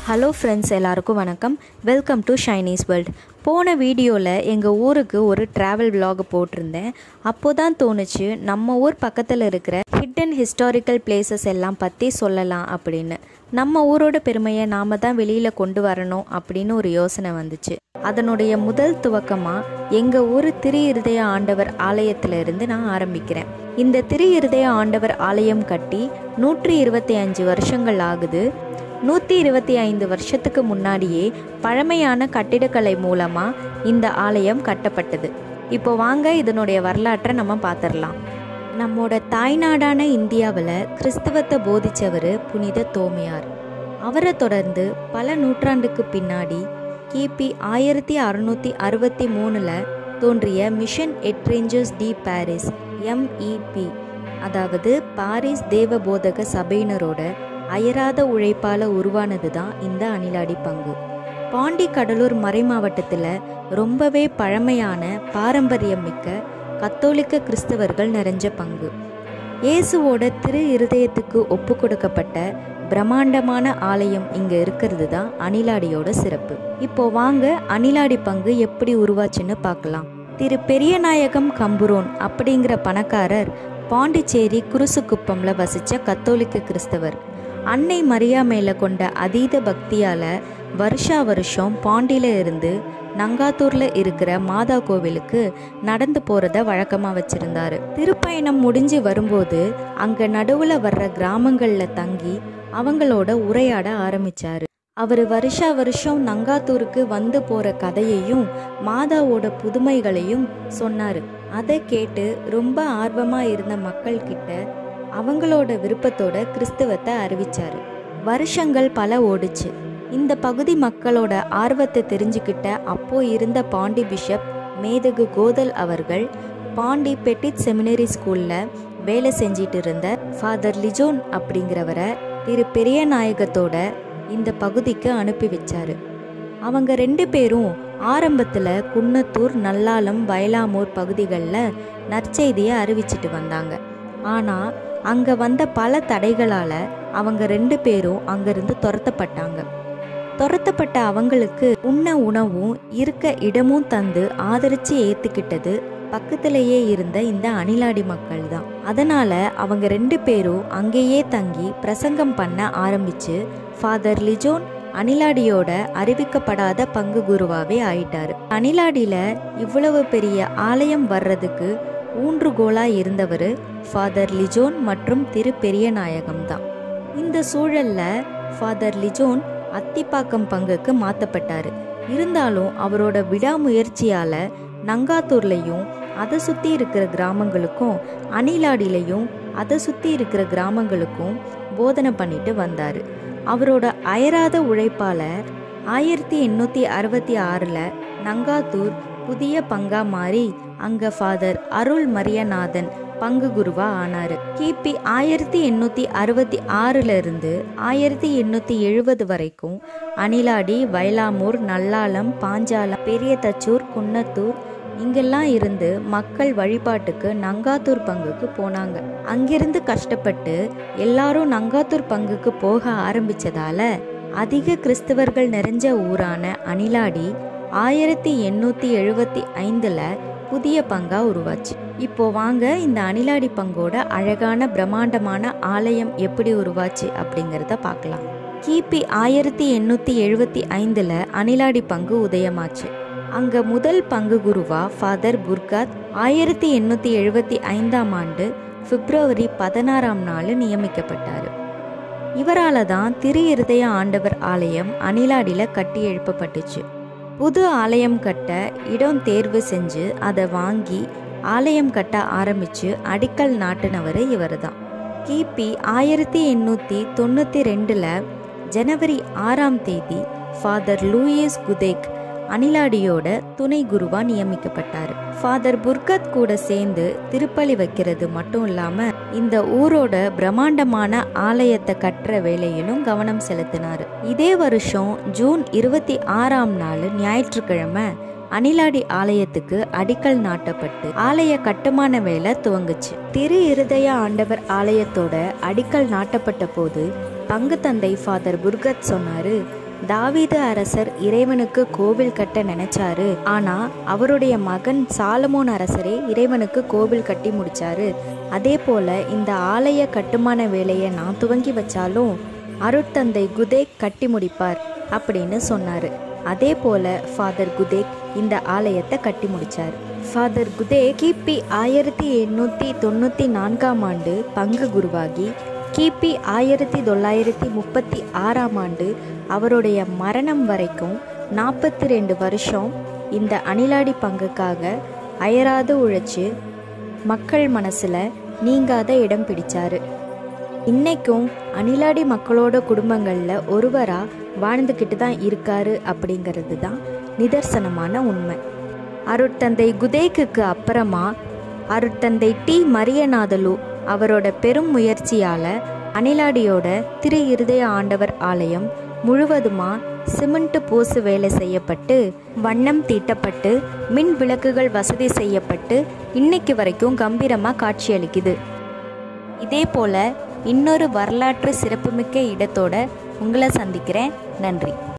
hello friends எல்லாருக்கும் வணக்கம் welcome to ஷைனீஸ் world போன வீடியோவில் எங்கள் ஊருக்கு ஒரு ட்ராவல் vlog போட்டிருந்தேன் அப்போ தான் தோணுச்சு நம்ம ஊர் பக்கத்தில் இருக்கிற ஹிடன் ஹிஸ்டாரிக்கல் பிளேசஸ் எல்லாம் பற்றி சொல்லலாம் அப்படின்னு நம்ம ஊரோட பெருமையை நாம தான் வெளியில் கொண்டு வரணும் அப்படின்னு ஒரு யோசனை வந்துச்சு அதனுடைய முதல் துவக்கமாக எங்கள் ஊர் திரு இருதய ஆண்டவர் ஆலயத்துல இருந்து நான் ஆரம்பிக்கிறேன் இந்த திரு இருதய ஆண்டவர் ஆலயம் கட்டி நூற்றி இருபத்தி அஞ்சு வருஷங்கள் ஆகுது நூற்றி இருபத்தி ஐந்து வருஷத்துக்கு முன்னாடியே பழமையான கட்டிடக்கலை மூலமாக இந்த ஆலயம் கட்டப்பட்டது இப்போ வாங்க இதனுடைய வரலாற்றை நம்ம பார்த்துடலாம் நம்மோட தாய்நாடான இந்தியாவில் கிறிஸ்தவத்தை போதிச்சவர் புனித தோமையார் அவரை தொடர்ந்து பல நூற்றாண்டுக்கு பின்னாடி கிபி ஆயிரத்தி அறுநூற்றி அறுபத்தி மூணில் தோன்றிய மிஷன் எட்ரேஞ்சர்ஸ் டி பாரிஸ் எம்இபி அதாவது பாரிஸ் தேவபோதக சபையினரோட அயராத உழைப்பால உருவானது தான் இந்த அணிலாடி பங்கு பாண்டி கடலூர் மறைமாவட்டத்தில் ரொம்பவே பழமையான பாரம்பரியம் மிக்க கத்தோலிக்க கிறிஸ்தவர்கள் நிறைஞ்ச பங்கு இயேசுவோட திரு இருதயத்துக்கு ஒப்பு கொடுக்கப்பட்ட பிரம்மாண்டமான ஆலயம் இங்கே இருக்கிறது தான் அணிலாடியோட சிறப்பு இப்போ வாங்க அணிலாடி பங்கு எப்படி உருவாச்சுன்னு பார்க்கலாம் திரு பெரியநாயகம் கம்புரோன் அப்படிங்கிற பணக்காரர் பாண்டிச்சேரி குருசுக்குப்பம்ல வசிச்ச கத்தோலிக்க கிறிஸ்தவர் அன்னை மரியா மேல கொண்ட அதீத பக்தியால வருஷா வருஷம் பாண்டியில இருந்து நங்காத்தூர்ல இருக்கிற மாதா கோவிலுக்கு நடந்து போறத வழக்கமா வச்சிருந்தாரு திருப்பயணம் முடிஞ்சு வரும்போது அங்க நடுவுல வர்ற கிராமங்கள்ல தங்கி அவங்களோட உரையாட ஆரம்பிச்சாரு அவர் வருஷா வருஷம் நங்காத்தூருக்கு வந்து போற கதையையும் மாதாவோட புதுமைகளையும் சொன்னாரு அதை கேட்டு ரொம்ப ஆர்வமா இருந்த மக்கள் கிட்ட அவங்களோட விருப்பத்தோட கிறிஸ்தவத்தை அறிவிச்சாரு வருஷங்கள் பல ஓடுச்சு இந்த பகுதி மக்களோட ஆர்வத்தை தெரிஞ்சுக்கிட்ட அப்போ இருந்த பாண்டி பிஷப் மேதகு கோதல் அவர்கள் பாண்டி பெட்டிட் செமினரி ஸ்கூல்ல வேலை செஞ்சிட்டு இருந்த ஃபாதர் லிஜோன் அப்படிங்கிறவரை திரு பெரிய நாயகத்தோட இந்த பகுதிக்கு அனுப்பி வச்சாரு அவங்க ரெண்டு பேரும் ஆரம்பத்துல குன்னத்தூர் நல்லாலம் வயலாமூர் பகுதிகளில் நற்செய்தியை அறிவிச்சிட்டு வந்தாங்க ஆனா அங்க வந்த பல தடைகளால அவங்க ரெண்டு பேரும் அங்கிருந்து துரத்தப்பட்டாங்க துரத்தப்பட்ட அவங்களுக்கு உண்ண உணவும் இருக்க இடமும் தந்து ஆதரிச்சு ஏத்துக்கிட்டது பக்கத்திலேயே இருந்த இந்த அணிலாடி மக்கள் தான் அதனால அவங்க ரெண்டு பேரும் அங்கேயே தங்கி பிரசங்கம் பண்ண ஆரம்பிச்சு ஃபாதர் லிஜோன் அணிலாடியோட அறிவிக்கப்படாத பங்கு குருவாவே ஆயிட்டாரு அணிலாடியில இவ்வளவு பெரிய ஆலயம் வர்றதுக்கு ஊன்றுகோலா இருந்தவர் ஃபாதர் லிஜோன் மற்றும் திரு பெரிய நாயகம் தான் இந்த சூழல்ல ஃபாதர் லிஜோன் அத்திப்பாக்கம் பங்குக்கு மாற்றப்பட்டாரு இருந்தாலும் அவரோட விடாமுயற்சியால நங்காத்தூர்லையும் அதை சுற்றி இருக்கிற கிராமங்களுக்கும் அணிலாடிலையும் அதை சுற்றி இருக்கிற கிராமங்களுக்கும் போதனை பண்ணிட்டு வந்தார் அவரோட அயராத உழைப்பால ஆயிரத்தி எண்ணூற்றி அறுபத்தி ஆறில் நங்காத்தூர் புதிய பங்கா மாறி அங்க ஃபாதர் அருள் மரியநாதன் பங்கு குருவா ஆனாரு கிபி ஆயிரத்தி எண்ணூத்தி அறுபத்தி ஆறுல இருந்து ஆயிரத்தி எண்ணூத்தி எழுபது வரைக்கும் அணிலாடி வயலாமூர் நல்லாலம் பாஞ்சாலம் பெரிய தச்சூர் குன்னத்தூர் இங்கெல்லாம் இருந்து மக்கள் வழிபாட்டுக்கு நங்காத்தூர் பங்குக்கு போனாங்க அங்கிருந்து கஷ்டப்பட்டு எல்லாரும் நங்காத்தூர் பங்குக்கு போக ஆரம்பிச்சதால அதிக கிறிஸ்தவர்கள் நிறைஞ்ச ஊரான அணிலாடி ஆயிரத்தி எண்ணூத்தி எழுபத்தி ஐந்துல புதிய பங்கா உருவாச்சு இப்போ வாங்க இந்த அணிலாடி பங்கோட அழகான பிரம்மாண்டமான ஆலயம் எப்படி உருவாச்சு அப்படிங்கிறத பார்க்கலாம் கிபி ஆயிரத்தி எண்ணூத்தி எழுபத்தி ஐந்துல அணிலாடி பங்கு உதயமாச்சு அங்க முதல் பங்கு குருவா ஃபாதர் குர்காத் ஆயிரத்தி எண்ணூத்தி எழுபத்தி ஐந்தாம் ஆண்டு பிப்ரவரி பதினாறாம் நாள் நியமிக்கப்பட்டாரு இவரால தான் திரு இருதய ஆண்டவர் ஆலயம் அணிலாடியில கட்டி எழுப்பப்பட்டுச்சு புது ஆலயம் கட்ட இடம் தேர்வு செஞ்சு அதை வாங்கி ஆலயம் கட்ட ஆரம்பிச்சு அடிக்கல் நாட்டினவர் இவர் தான் கிபி ஆயிரத்தி எண்ணூற்றி தொண்ணூற்றி ரெண்டில் ஜனவரி ஆறாம் தேதி ஃபாதர் லூயிஸ் குதேக் அணிலாடியோட துணை குருவா நியமிக்கப்பட்டார் ஃபாதர் புர்கத் கூட சேர்ந்து திருப்பலி வைக்கிறது மட்டும் இல்லாம இந்த ஊரோட பிரம்மாண்டமான ஆலயத்தை கட்டுற வேலையிலும் கவனம் செலுத்தினார் இதே வருஷம் ஜூன் இருபத்தி ஆறாம் நாள் ஞாயிற்றுக்கிழமை அணிலாடி ஆலயத்துக்கு அடிக்கல் நாட்டப்பட்டு ஆலய கட்டுமான வேலை துவங்குச்சு திரு இருதய ஆண்டவர் ஆலயத்தோட அடிக்கல் நாட்டப்பட்ட போது பங்கு தந்தை ஃபாதர் புர்கத் சொன்னாரு தாவீது அரசர் இறைவனுக்கு கோவில் கட்ட நினைச்சாரு ஆனா அவருடைய மகன் சாலமோன் அரசரே இறைவனுக்கு கோவில் கட்டி முடிச்சாரு அதே போல இந்த ஆலய கட்டுமான வேலையை நான் துவங்கி வச்சாலும் அருட்தந்தை குதேக் கட்டி முடிப்பார் அப்படின்னு சொன்னாரு அதே போல ஃபாதர் குதேக் இந்த ஆலயத்தை கட்டி முடிச்சார் ஃபாதர் குதே கிபி ஆயிரத்தி எண்ணூற்றி தொண்ணூற்றி நான்காம் ஆண்டு பங்கு குருவாகி கிபி ஆயிரத்தி தொள்ளாயிரத்தி முப்பத்தி ஆறாம் ஆண்டு அவருடைய மரணம் வரைக்கும் நாற்பத்தி ரெண்டு வருஷம் இந்த அணிலாடி பங்குக்காக அயராது உழைச்சு மக்கள் மனசில் நீங்காத இடம் பிடிச்சாரு இன்னைக்கும் அணிலாடி மக்களோட குடும்பங்களில் ஒருவராக வாழ்ந்துக்கிட்டு தான் இருக்காரு அப்படிங்கிறது தான் நிதர்சனமான உண்மை அருட்தந்தை குதேக்குக்கு அப்புறமா அருட்தந்தை டி மரியநாதலு அவரோட பெரும் முயற்சியால் அணிலாடியோட திரு இருதய ஆண்டவர் ஆலயம் முழுவதுமாக சிமெண்ட் பூசு வேலை செய்யப்பட்டு வண்ணம் தீட்டப்பட்டு மின் விளக்குகள் வசதி செய்யப்பட்டு இன்னைக்கு வரைக்கும் கம்பீரமாக காட்சியளிக்குது இதே போல் இன்னொரு வரலாற்று சிறப்புமிக்க இடத்தோட உங்களை சந்திக்கிறேன் நன்றி